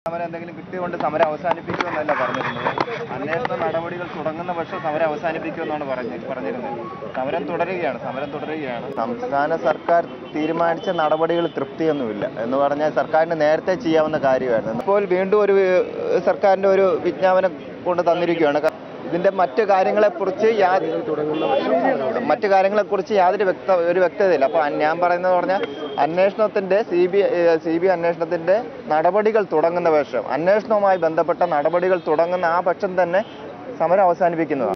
സമരം എന്തെങ്കിലും കിട്ടിയതുകൊണ്ട് സമരം അവസാനിപ്പിക്കുമെന്നല്ല പറഞ്ഞിരുന്നത് അന്വേഷണ നടപടികൾ തുടങ്ങുന്ന പക്ഷം സമരം അവസാനിപ്പിക്കുമെന്നാണ് പറഞ്ഞ് പറഞ്ഞിരുന്നത് സമരം തുടരുകയാണ് സമരം തുടരുകയാണ് സംസ്ഥാന സർക്കാർ തീരുമാനിച്ച നടപടികൾ തൃപ്തിയൊന്നുമില്ല എന്ന് പറഞ്ഞാൽ സർക്കാരിന് നേരത്തെ ചെയ്യാവുന്ന കാര്യമായിരുന്നു ഇപ്പോൾ വീണ്ടും ഒരു ഏഹ്, സർക്കാരിന്റെ ഒരു വിജ്ഞാപനം കൊണ്ട് തന്നിരിക്കുകയാണ് ക- ഇതിന്റെ മറ്റു കാര്യങ്ങളെക്കുറിച്ച് യാ- മറ്റു കാര്യങ്ങളെക്കുറിച്ച് യാതൊരു വ്യക്ത ഒരു വ്യക്തതയില്ല അപ്പോൾ ഞാൻ പറയുന്നത് പറഞ്ഞാൽ അന്വേഷണത്തിന്റെ സി ബി സി ബി അന്വേഷണത്തിന്റെ നടപടികൾ തുടങ്ങുന്ന പക്ഷം അന്വേഷണവുമായി ബന്ധപ്പെട്ട നടപടികൾ തുടങ്ങുന്ന ആ പക്ഷം തന്നെ സമരം അവസാനിപ്പിക്കുന്നതാണ്